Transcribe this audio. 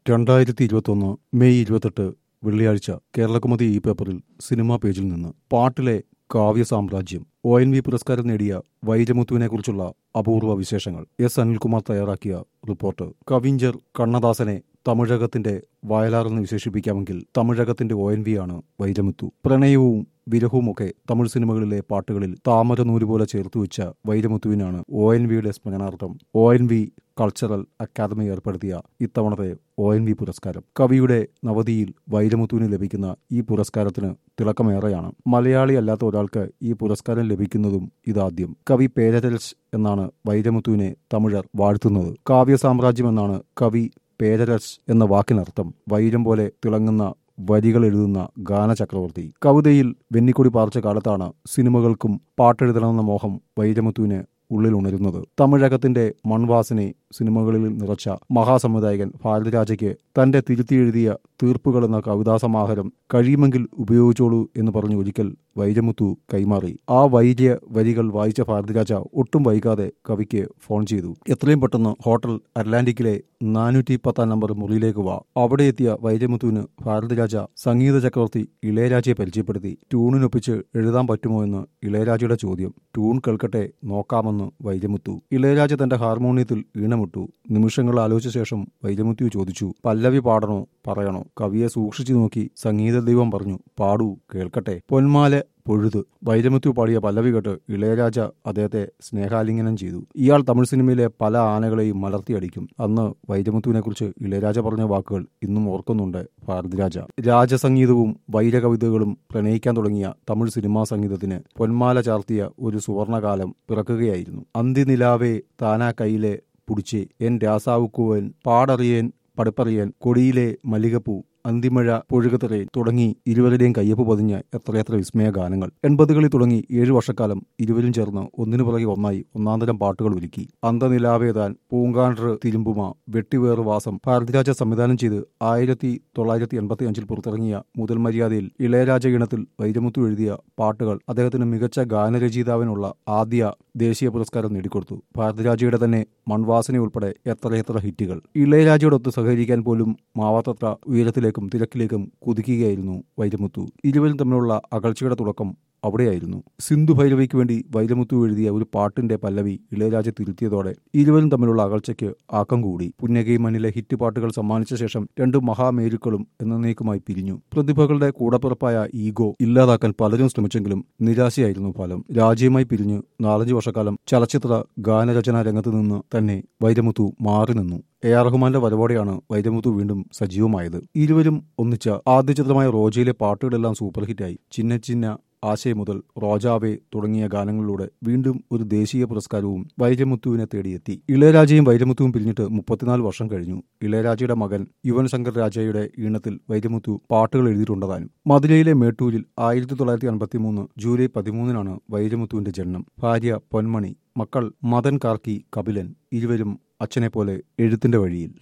രണ്ടായിരത്തി ഇരുപത്തൊന്ന് മെയ് ഇരുപത്തെട്ട് വെള്ളിയാഴ്ച കേരളകുമതി ഈ പേപ്പറിൽ സിനിമാ പേജിൽ നിന്ന് പാട്ടിലെ കാവ്യ സാമ്രാജ്യം ഒ എൻ വി പുരസ്കാരം നേടിയ വൈരമുത്തുവിനെക്കുറിച്ചുള്ള അപൂർവ വിശേഷങ്ങൾ എസ് അനിൽകുമാർ തയ്യാറാക്കിയ റിപ്പോർട്ട് കവിഞ്ചർ കണ്ണദാസനെ തമിഴകത്തിന്റെ വയലാറെന്ന് വിശേഷിപ്പിക്കാമെങ്കിൽ തമിഴകത്തിന്റെ ഒ എൻ വി ആണ് വൈരമുത്തു പ്രണയവും വിരഹവുമൊക്കെ തമിഴ് സിനിമകളിലെ പാട്ടുകളിൽ താമരനൂല് പോലെ ചേർത്ത് വെച്ച വൈരമുത്തുവിനാണ് ഒ എൻ വിയുടെ സ്മരണാർത്ഥം O N V cultural academy ഏർപ്പെടുത്തിയ ഇത്തവണത്തെ ഒ എൻ വി പുരസ്കാരം കവിയുടെ നവതിയിൽ വൈരമുത്തുവിന് ലഭിക്കുന്ന ഈ പുരസ്കാരത്തിന് തിളക്കമേറെയാണ് മലയാളി അല്ലാത്ത ഒരാൾക്ക് ഈ പുരസ്കാരം ലഭിക്കുന്നതും ഇതാദ്യം കവി പേരരൽസ് എന്നാണ് വൈരമുത്തുവിനെ തമിഴർ വാഴ്ത്തുന്നത് കാവ്യ സാമ്രാജ്യം എന്നാണ് കവി പേരരസ് എന്ന വാക്കിനർത്ഥം വൈരം പോലെ തിളങ്ങുന്ന വരികൾ എഴുതുന്ന ഗാനചക്രവർത്തി കവിതയിൽ വെന്നിക്കൊടി പാർച്ച കാലത്താണ് സിനിമകൾക്കും പാട്ടെഴുതണമെന്ന മോഹം വൈരമുത്തുവിന് ഉള്ളിലുണരുന്നത് തമിഴകത്തിന്റെ മൺവാസനെ സിനിമകളിൽ നിറച്ച മഹാസംവിധായകൻ ഭാരതരാജയ്ക്ക് തന്റെ തിരുത്തിയെഴുതിയ തീർപ്പുകൾ എന്ന കവിതാസമാഹാരം കഴിയുമെങ്കിൽ ഉപയോഗിച്ചോളൂ എന്ന് പറഞ്ഞു ഒരിക്കൽ വൈരമുത്തു കൈമാറി ആ വൈര്യ വരികൾ വായിച്ച ഭാരതരാജ ഒട്ടും വൈകാതെ കവിക്ക് ഫോൺ ചെയ്തു എത്രയും പെട്ടെന്ന് ഹോട്ടൽ അറ്റ്ലാന്റിക്കിലെ നാനൂറ്റി പത്താം നമ്പർ മുറിയിലേക്ക് വാ അവിടെ എത്തിയ വൈരമുത്തുവിന് ഭാരതരാജ സംഗീത ചക്രവർത്തി ഇളയരാജയെ പരിചയപ്പെടുത്തി ട്യൂണിനൊപ്പിച്ച് എഴുതാൻ പറ്റുമോ എന്ന് ഇളയരാജയുടെ ചോദ്യം ട്യൂൺ കേൾക്കട്ടെ നോക്കാമെന്ന് വൈരമുത്തു ഇളയരാജ തന്റെ ഹാർമോണിയത്തിൽ ഈണമിട്ടു നിമിഷങ്ങൾ ആലോചിച്ച ശേഷം വൈരമുത്തു ചോദിച്ചു പല്ലവി പാടണോ പറയണോ കവിയെ സൂക്ഷിച്ചു നോക്കി സംഗീത ദൈവം പറഞ്ഞു പാടൂ കേൾക്കട്ടെ പൊന്മാല പൊഴുത് വൈരമുത്തു പാടിയ പല്ലവി കേട്ട് ഇളയരാജ അദ്ദേഹത്തെ സ്നേഹാലിംഗനം ചെയ്തു ഇയാൾ തമിഴ് സിനിമയിലെ പല ആനകളെയും മലർത്തിയടിക്കും അന്ന് വൈരമുത്തുവിനെക്കുറിച്ച് ഇളയരാജ പറഞ്ഞ വാക്കുകൾ ഇന്നും ഓർക്കുന്നുണ്ട് ഭാരതിരാജ രാജസംഗീതവും വൈരകവിതകളും പ്രണയിക്കാൻ തുടങ്ങിയ തമിഴ് സിനിമാ സംഗീതത്തിന് പൊന്മാല ചാർത്തിയ ഒരു സുവർണകാലം പിറക്കുകയായിരുന്നു അന്തിനിലാവേ താനാ കൈയിലെ പുടിച്ച് എൻ രാസാവുക്കുവൻ പാടറിയേൻ പടുപ്പറിയാൻ കൊടിയിലെ മല്ലികപ്പൂ അന്തിമഴ പൊഴുകത്തറയിൽ തുടങ്ങി ഇരുവരുടെയും കയ്യൊപ്പ് പതിഞ്ഞ എത്രയെത്ര വിസ്മയ ഗാനങ്ങൾ എൺപതുകളിൽ തുടങ്ങി ഏഴു വർഷക്കാലം ഇരുവരും ചേർന്ന് ഒന്നിനു പുറകെ ഒന്നായി ഒന്നാന്തരം പാട്ടുകൾ ഒരുക്കി അന്തനിലാവേതാൻ പൂങ്കാണ്ടർ തിരുമ്പുമ വെട്ടിവേറ് വാസം ഭാരതിരാജ സംവിധാനം ചെയ്ത് ആയിരത്തി തൊള്ളായിരത്തി എൺപത്തി അഞ്ചിൽ പുറത്തിറങ്ങിയ മുതൽ മര്യാദയിൽ ഇളയരാജ ഇണത്തിൽ വൈരമുത്തു എഴുതിയ പാട്ടുകൾ അദ്ദേഹത്തിന് മികച്ച ഗാനരചയിതാവിനുള്ള ആദ്യ ദേശീയ പുരസ്കാരം നേടിക്കൊടുത്തു ഭാരതിരാജയുടെ തന്നെ മൺവാസന ഉൾപ്പെടെ എത്രയെത്ര ഹിറ്റുകൾ ഇളയരാജയോടൊത്ത് സഹകരിക്കാൻ പോലും മാവാത്തത്ര ഉയരത്തിലേക്കും തിരക്കിലേക്കും കുതിക്കുകയായിരുന്നു വൈരമുത്തു ഇരുവരും തമ്മിലുള്ള അകൽച്ചയുടെ തുടക്കം അവിടെയായിരുന്നു സിന്ധു ഭൈരവിക്ക് വേണ്ടി വൈരമുത്തു എഴുതിയ ഒരു പാട്ടിന്റെ പല്ലവി ഇളയരാജ തിരുത്തിയതോടെ ഇരുവരും തമ്മിലുള്ള അകൽച്ചയ്ക്ക് ആക്കം കൂടി പുണ്യകൈ മണ്ണിലെ ഹിറ്റ് പാട്ടുകൾ സമ്മാനിച്ച ശേഷം രണ്ട് മഹാമേരുക്കളും എന്നേക്കുമായി പിരിഞ്ഞു പ്രതിഭകളുടെ കൂടപ്പിറപ്പായ ഈഗോ ഇല്ലാതാക്കാൻ പലരും ശ്രമിച്ചെങ്കിലും നിരാശയായിരുന്നു ഫലം രാജ്യമായി പിരിഞ്ഞ് നാലഞ്ചു വർഷക്കാലം ചലച്ചിത്ര ഗാനരചനാ രംഗത്ത് നിന്ന് തന്നെ വൈരമുത്തു മാറി നിന്നു എ ആർ റഹ്മാന്റെ വരവോടെയാണ് വൈരമുത്തു വീണ്ടും സജീവമായത് ഇരുവരും ഒന്നിച്ച ആദ്യ ചിത്രമായ റോജയിലെ പാട്ടുകളെല്ലാം സൂപ്പർ ഹിറ്റായി ചിന്ന ചിന്ന ആശയം മുതൽ റോജാവേ തുടങ്ങിയ ഗാനങ്ങളിലൂടെ വീണ്ടും ഒരു ദേശീയ പുരസ്കാരവും വൈരമുത്തുവിനെ തേടിയെത്തി ഇളയരാജയും വൈരമുത്തുവും പിരിഞ്ഞിട്ട് മുപ്പത്തിനാല് വർഷം കഴിഞ്ഞു ഇളയരാജയുടെ മകൻ യുവൻ ശങ്കർ രാജയുടെ ഈണത്തിൽ വൈരമുത്തു പാട്ടുകൾ എഴുതിയിട്ടുണ്ടതാനും മധുരയിലെ മേട്ടൂരിൽ ആയിരത്തി തൊള്ളായിരത്തി അൻപത്തി മൂന്ന് ജൂലൈ പതിമൂന്നിനാണ് വൈരമുത്തുവിന്റെ ജനനം ഭാര്യ പൊന്മണി മക്കൾ മദൻ കാർക്കി കപിലൻ ഇരുവരും അച്ഛനെപ്പോലെ എഴുത്തിന്റെ വഴിയിൽ